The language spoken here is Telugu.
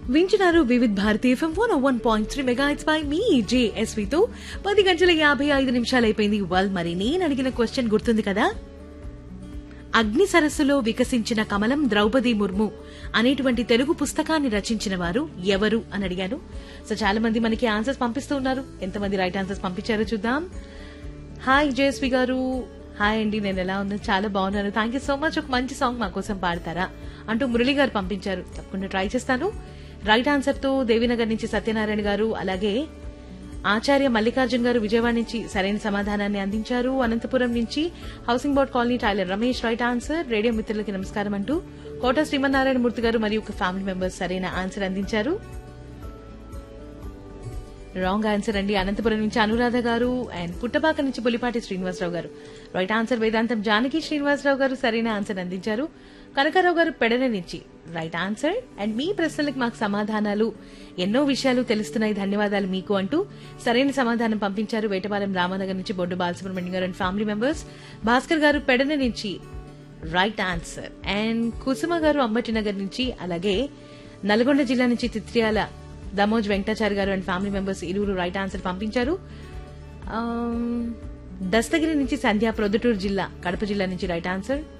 వింటున్నారు Vividh Bharati FM one one point three mega hits by me జేఎస్వితో పది గంటల యాభై ఐదు నిమిషాలు అయిపోయింది వెల్ మరి నేను అడిగిన క్వశ్చన్ గుర్తుంది కదా అగ్ని సరస్సులో వికసించిన కమలం ద్రౌపది ముర్ము అనేటువంటి తెలుగు పుస్తకాన్ని రచించిన వారు ఎవరు అని అడిగాను సో చాలా మంది మనకి ఆన్సర్స్ పంపిస్తూ ఉన్నారు ఎంతమంది రైట్ ఆన్సర్స్ పంపించారో చూద్దాం హాయ్ జయశ్రీ గారు హాయ్ అండి నేను ఎలా ఉన్నాను చాలా బాగున్నాను థ్యాంక్ యూ సో మచ్ ఒక మంచి సాంగ్ మా కోసం పాడతారా అంటూ మురళి గారు పంపించారు తప్పకుండా ట్రై చేస్తాను రైట్ ఆన్సర్ తో దేవినగర్ నుంచి సత్యనారాయణ గారు అలాగే ఆచార్య మల్లికార్జున్ గారు విజయవాడ నుంచి సరైన సమాధానాన్ని అందించారు అనంతపురం నుంచి housing board colony tailor Ramesh right answer radio మిత్రులకి నమస్కారం అంటూ కోట శ్రీమన్నారాయణ మూర్తి గారు మరియు ఒక ఫ్యామిలీ మెంబర్స్ సరైన ఆన్సర్ అందించారు రాంగ్ ఆన్సర్ అండి అనంతపురం నుంచి అనురాధ గారు అండ్ పుట్టపాక నుంచి పులిపాటి శ్రీనివాసరావు గారు రైట్ ఆన్సర్ వేదాంతం జానకి శ్రీనివాసరావు గారు సరైన ఆన్సర్ అందించారు కనకారావు గారు పెడన నుంచి రైట్ ఆన్సర్ అండ్ మీ ప్రశ్నలకు మాకు సమాధానాలు ఎన్నో విషయాలు తెలుస్తున్నాయి ధన్యవాదాలు మీకు అంటూ సరైన సమాధానం పంపించారు వేటపాలెం రామనగర్ నుంచి బొడ్డు బాలసుబ్రహ్మణ్యం గారు అండ్ ఫ్యామిలీ మెంబర్స్ భాస్కర్ గారు పెడన నుంచి రైట్ ఆన్సర్ అండ్ కుసుమ గారు అంబటి నగర్ నుంచి అలాగే నల్గొండ జిల్లా నుంచి తిత్రియాల దమోజ్ వెంకటాచారి గారు అండ్ ఫ్యామిలీ మెంబర్స్ ఇరువురు రైట్ ఆన్సర్ పంపించారు ఆమ్, దస్తగిరి నుంచి సంధ్య ప్రొద్దుటూరు జిల్లా కడప జిల్లా నుంచి రైట్ ఆన్సర్